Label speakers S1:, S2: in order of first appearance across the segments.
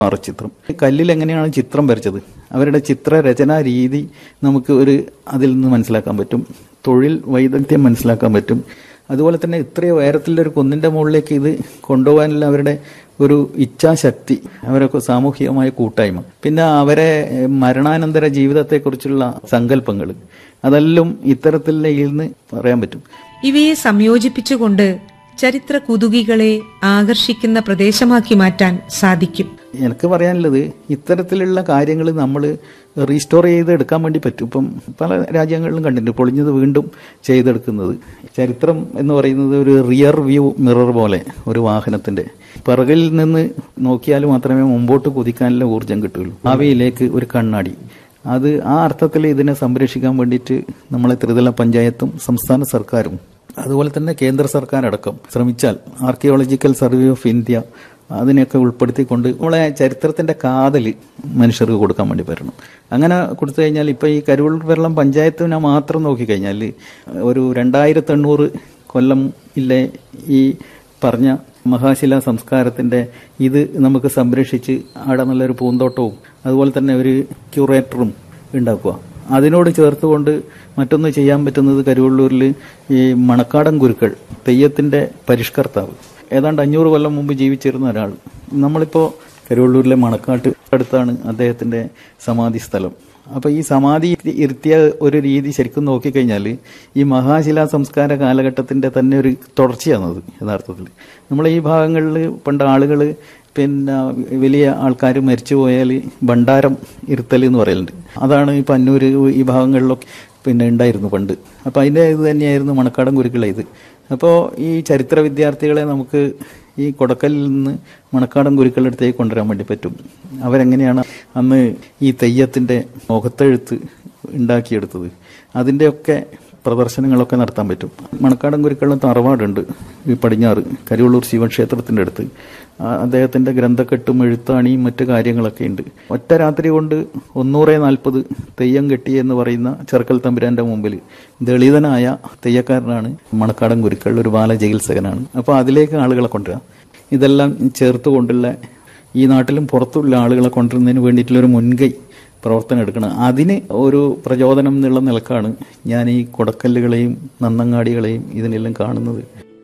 S1: ചിത്രം കല്ലിൽ എങ്ങനെയാണ് ചിത്രം വരച്ചത് അവരുടെ ചിത്രരചനാ രീതി നമുക്ക് ഒരു അതിൽ നിന്ന് മനസ്സിലാക്കാൻ പറ്റും തൊഴിൽ വൈദഗ്ധ്യം മനസ്സിലാക്കാൻ പറ്റും അതുപോലെ തന്നെ ഇത്രയും ഉയരത്തിലുള്ള ഒരു കുന്നിന്റെ മുകളിലേക്ക് ഇത് കൊണ്ടുപോകാനുള്ള അവരുടെ ഒരു ഇച്ഛാശക്തി അവരൊക്കെ സാമൂഹികമായ കൂട്ടായ്മ പിന്നെ അവരെ ഏഹ്, മരണാനന്തര ജീവിതത്തെക്കുറിച്ചുള്ള സങ്കല്പങ്ങൾ അതെല്ലാം ഇത്തരത്തിലുള്ള നിന്ന് പറയാൻ പറ്റും
S2: ഇവയെ സംയോജിപ്പിച്ചുകൊണ്ട് ചരിത്ര കുതുകികളെ ആകർഷിക്കുന്ന പ്രദേശമാക്കി മാറ്റാൻ സാധിക്കും
S1: എനിക്ക് പറയാനുള്ളത് ഇത്തരത്തിലുള്ള കാര്യങ്ങൾ നമ്മൾ റീസ്റ്റോർ ചെയ്ത് എടുക്കാൻ വേണ്ടി പറ്റും ഇപ്പം പല രാജ്യങ്ങളിലും കണ്ടിട്ടുണ്ട് പൊളിഞ്ഞത് വീണ്ടും ചെയ്തെടുക്കുന്നത് ചരിത്രം എന്ന് പറയുന്നത് ഒരു റിയർ വ്യൂ മിറർ പോലെ ഒരു വാഹനത്തിന്റെ പിറകിൽ നിന്ന് നോക്കിയാൽ മാത്രമേ മുമ്പോട്ട് കുതിക്കാനുള്ള ഊർജം കിട്ടുകയുള്ളൂ ഭാവിയിലേക്ക് ഒരു കണ്ണാടി അത് ആ അർത്ഥത്തിൽ ഇതിനെ സംരക്ഷിക്കാൻ വേണ്ടിയിട്ട് നമ്മളെ ത്രിതല പഞ്ചായത്തും സംസ്ഥാന സർക്കാരും അതുപോലെ തന്നെ കേന്ദ്ര സർക്കാർ അടക്കം ശ്രമിച്ചാൽ ആർക്കിയോളജിക്കൽ സർവേ ഓഫ് ഇന്ത്യ അതിനെയൊക്കെ ഉൾപ്പെടുത്തിക്കൊണ്ട് നമ്മളെ ചരിത്രത്തിന്റെ കാതല് മനുഷ്യർക്ക് കൊടുക്കാൻ വേണ്ടി വരണം അങ്ങനെ കൊടുത്തു കഴിഞ്ഞാൽ ഇപ്പൊ ഈ കരുവൂർ വെള്ളം പഞ്ചായത്തിനെ മാത്രം നോക്കിക്കഴിഞ്ഞാൽ ഒരു രണ്ടായിരത്തി എണ്ണൂറ് കൊല്ലം ഇല്ലേ ഈ പറഞ്ഞ മഹാശില സംസ്കാരത്തിന്റെ ഇത് നമുക്ക് സംരക്ഷിച്ച് അവിടെ നല്ലൊരു പൂന്തോട്ടവും അതുപോലെ തന്നെ ഒരു ക്യൂറേറ്ററും ഉണ്ടാക്കുക അതിനോട് ചേർത്തുകൊണ്ട് മറ്റൊന്ന് ചെയ്യാൻ പറ്റുന്നത് കരുവള്ളൂരിൽ ഈ മണക്കാടൻ ഗുരുക്കൾ തെയ്യത്തിന്റെ പരിഷ്കർത്താവ് ഏതാണ്ട് അഞ്ഞൂറ് കൊല്ലം മുമ്പ് ജീവിച്ചിരുന്ന ഒരാൾ നമ്മളിപ്പോ കരുവള്ളൂരിലെ മണക്കാട്ട് അടുത്താണ് അദ്ദേഹത്തിന്റെ സമാധി സ്ഥലം അപ്പൊ ഈ സമാധി ഇരുത്തിയ ഒരു രീതി ശരിക്കും നോക്കിക്കഴിഞ്ഞാൽ ഈ മഹാശിലാ സംസ്കാര കാലഘട്ടത്തിന്റെ തന്നെ ഒരു തുടർച്ചയാണത് യഥാർത്ഥത്തിൽ നമ്മളെ ഈ ഭാഗങ്ങളിൽ പണ്ട് ആളുകൾ പിന്നെ വലിയ ആൾക്കാർ മരിച്ചു പോയാൽ ഭണ്ഡാരം ഇരുത്തൽ എന്ന് പറയലുണ്ട് അതാണ് ഈ പന്നൂര് ഈ ഭാഗങ്ങളിലൊക്കെ പിന്നെ ഉണ്ടായിരുന്നു പണ്ട് അപ്പൊ അതിന്റെ ഇത് തന്നെയായിരുന്നു മണക്കാടൻ കുരുക്കളെ ഇത് അപ്പോൾ ഈ ചരിത്ര വിദ്യാർത്ഥികളെ നമുക്ക് ഈ കൊടക്കലിൽ നിന്ന് മണക്കാടൻ ഗുരുക്കളുടെ അടുത്തേക്ക് കൊണ്ടുവരാൻ വേണ്ടി പറ്റും അവരെങ്ങനെയാണ് അന്ന് ഈ തെയ്യത്തിന്റെ മുഖത്തെഴുത്ത് ഉണ്ടാക്കിയെടുത്തത് അതിൻ്റെയൊക്കെ പ്രദർശനങ്ങളൊക്കെ നടത്താൻ പറ്റും മണക്കാടൻ ഗുരുക്കളുടെ തറവാടുണ്ട് ഈ പടിഞ്ഞാറ് കരുവള്ളൂർ ശിവക്ഷേത്രത്തിന്റെ അടുത്ത് ആ അദ്ദേഹത്തിന്റെ ഗ്രന്ഥക്കെട്ടും എഴുത്താണിയും മറ്റു കാര്യങ്ങളൊക്കെ ഉണ്ട് ഒറ്റ രാത്രി കൊണ്ട് ഒന്നൂറെ നാൽപ്പത് തെയ്യം കെട്ടി എന്ന് പറയുന്ന ചെറുക്കൽ തമ്പുരാന്റെ മുമ്പിൽ ദളിതനായ തെയ്യക്കാരനാണ് മണക്കാടൻ ഗുരുക്കൾ ഒരു ബാലചികിത്സകനാണ് അപ്പോൾ അതിലേക്ക് ആളുകളെ കൊണ്ടുവരാം ഇതെല്ലാം ചേർത്ത് കൊണ്ടുള്ള ഈ നാട്ടിലും പുറത്തുള്ള ആളുകളെ കൊണ്ടുവരുന്നതിന് വേണ്ടിയിട്ടുള്ള ഒരു മുൻകൈ പ്രവർത്തനം എടുക്കണം അതിന് ഒരു പ്രചോദനം എന്നുള്ള നിലക്കാണ് ഞാൻ ഈ കൊടക്കല്ലുകളെയും നന്നങ്ങാടികളെയും ഇതിനെല്ലാം കാണുന്നത്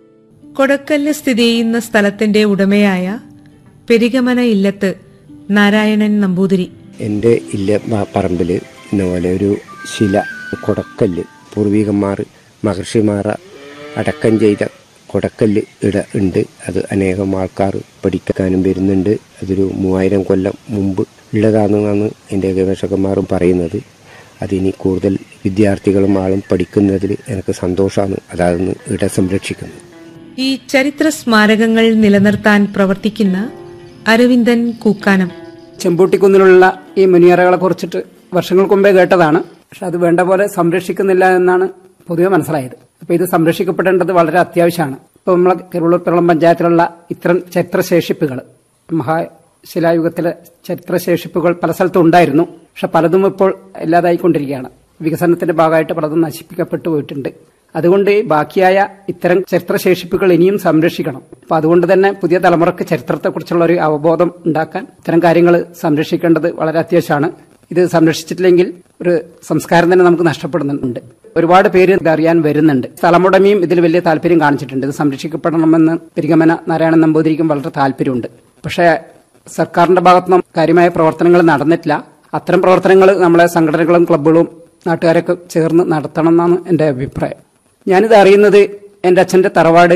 S2: കൊടക്കല്ല് സ്ഥിതി ചെയ്യുന്ന സ്ഥലത്തിന്റെ ഉടമയായ പെരിഗമന ഇല്ലത്ത് നാരായണൻ നമ്പൂതിരി
S3: എൻ്റെ ഇല്ല പ- പറമ്പിൽ ഇന്നപോലെ ഒരു ശില കൊടക്കല്ല് പൂർവികന്മാർ മഹർഷിമാർ അടക്കം ചെയ്ത കൊടക്കല്ല് ഇട ഉണ്ട് അത് അനേകം ആൾക്കാർ പഠിക്കാനും വരുന്നുണ്ട് അതൊരു മൂവായിരം കൊല്ലം മുമ്പ് ഉള്ളതാണെന്നാണ് എൻ്റെ ഗവേഷകന്മാരും പറയുന്നത് അതിനി കൂടുതൽ വിദ്യാർത്ഥികളും ആളും പഠിക്കുന്നതിൽ എനിക്ക് സന്തോഷമാണ് അതാണ് ഇട സംരക്ഷിക്കുന്നത്
S2: ഈ ചരിത്ര സ്മാരകങ്ങൾ നിലനിർത്താൻ പ്രവർത്തിക്കുന്ന അരവിന്ദൻ കൂക്കാനം
S4: ചെമ്പൂട്ടിക്കുന്നിലുള്ള ഈ മുനിയറകളെ കുറിച്ചിട്ട് വർഷങ്ങൾക്ക് മുമ്പേ കേട്ടതാണ് പക്ഷെ അത് വേണ്ട പോലെ സംരക്ഷിക്കുന്നില്ല എന്നാണ് പൊതുവെ മനസ്സിലായത് അപ്പൊ ഇത് സംരക്ഷിക്കപ്പെടേണ്ടത് വളരെ അത്യാവശ്യമാണ് ഇപ്പൊ നമ്മളെ കരുവള്ളൂർ പിറളം പഞ്ചായത്തിലുള്ള ഇത്തരം ചരിത്രശേഷിപ്പുകൾ മഹാശിലായുഗത്തിലെ ചരിത്രശേഷിപ്പുകൾ പല സ്ഥലത്തും ഉണ്ടായിരുന്നു പക്ഷെ പലതും ഇപ്പോൾ ഇല്ലാതായിക്കൊണ്ടിരിക്കുകയാണ് വികസനത്തിന്റെ ഭാഗമായിട്ട് പലതും നശിപ്പിക്കപ്പെട്ടു പോയിട്ടുണ്ട് അതുകൊണ്ട് ബാക്കിയായ ഇത്തരം ചരിത്രശേഷിപ്പുകൾ ഇനിയും സംരക്ഷിക്കണം അപ്പൊ അതുകൊണ്ട് തന്നെ പുതിയ തലമുറക്ക് ചരിത്രത്തെക്കുറിച്ചുള്ള ഒരു അവബോധം ഉണ്ടാക്കാൻ ഇത്തരം കാര്യങ്ങൾ സംരക്ഷിക്കേണ്ടത് വളരെ അത്യാവശ്യമാണ് ഇത് സംരക്ഷിച്ചിട്ടില്ലെങ്കിൽ ഒരു സംസ്കാരം തന്നെ നമുക്ക് നഷ്ടപ്പെടുന്നുണ്ട് ഒരുപാട് പേര് ഇത് അറിയാൻ വരുന്നുണ്ട് സ്ഥലമുടമയും ഇതിൽ വലിയ താല്പര്യം കാണിച്ചിട്ടുണ്ട് ഇത് സംരക്ഷിക്കപ്പെടണമെന്ന് പെരിഗമന നാരായണൻ നമ്പൂതിരിക്കും വളരെ താല്പര്യമുണ്ട് പക്ഷേ സർക്കാരിന്റെ ഭാഗത്തുനിന്നും കാര്യമായ പ്രവർത്തനങ്ങൾ നടന്നിട്ടില്ല അത്തരം പ്രവർത്തനങ്ങൾ നമ്മളെ സംഘടനകളും ക്ലബ്ബുകളും നാട്ടുകാരൊക്കെ ചേർന്ന് നടത്തണം എന്നാണ് എൻ്റെ അഭിപ്രായം ഞാനിത് അറിയുന്നത് എൻ്റെ അച്ഛൻ്റെ തറവാട്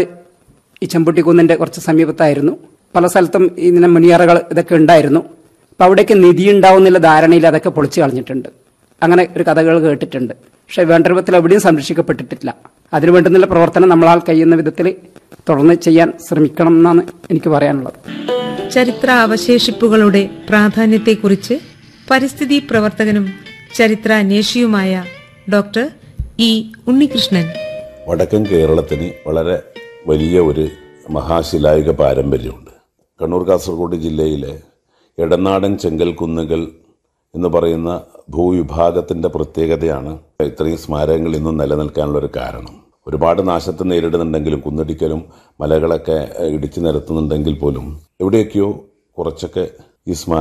S4: ഈ ചെമ്പുട്ടിക്കുന്നിൻ്റെ കുറച്ച് സമീപത്തായിരുന്നു പല സ്ഥലത്തും ഇതിനെ മുനിയറകൾ ഇതൊക്കെ ഉണ്ടായിരുന്നു അപ്പോൾ അവിടേക്ക് നിധി ഉണ്ടാവുന്നില്ല ധാരണയിൽ അതൊക്കെ പൊളിച്ചു കളഞ്ഞിട്ടുണ്ട് അങ്ങനെ ഒരു കഥകൾ കേട്ടിട്ടുണ്ട് പക്ഷേ വേണ്ട രൂപത്തിൽ എവിടെയും സംരക്ഷിക്കപ്പെട്ടിട്ടില്ല അതിനു വേണ്ടുന്നുള്ള പ്രവർത്തനം നമ്മളാൽ കഴിയുന്ന വിധത്തിൽ തുടർന്ന് ചെയ്യാൻ ശ്രമിക്കണം എന്നാണ് എനിക്ക് പറയാനുള്ളത്
S2: ചരിത്ര അവശേഷിപ്പുകളുടെ പ്രാധാന്യത്തെക്കുറിച്ച് പരിസ്ഥിതി പ്രവർത്തകനും ചരിത്ര അന്വേഷിയുമായ ഡോക്ടർ ഇ ഉണ്ണികൃഷ്ണൻ
S5: വടക്കൻ കേരളത്തിന് വളരെ വലിയ ഒരു മഹാശിലായുഗ പാരമ്പര്യമുണ്ട് കണ്ണൂർ കാസർഗോഡ് ജില്ലയിലെ എടനാടൻ ചെങ്കൽ കുന്നുകൾ എന്ന് പറയുന്ന ഭൂവിഭാഗത്തിന്റെ പ്രത്യേകതയാണ് ഇത്രയും സ്മാരകങ്ങൾ ഇന്നും നിലനിൽക്കാനുള്ള ഒരു കാരണം ഒരുപാട് നാശത്തെ നേരിടുന്നുണ്ടെങ്കിലും കുന്നിടിക്കലും മലകളൊക്കെ ഏഹ്, ഇടിച്ചു നിരത്തുന്നുണ്ടെങ്കിൽ പോലും എവിടെയൊക്കെയോ കുറച്ചൊക്കെ ഈ സ്മാരക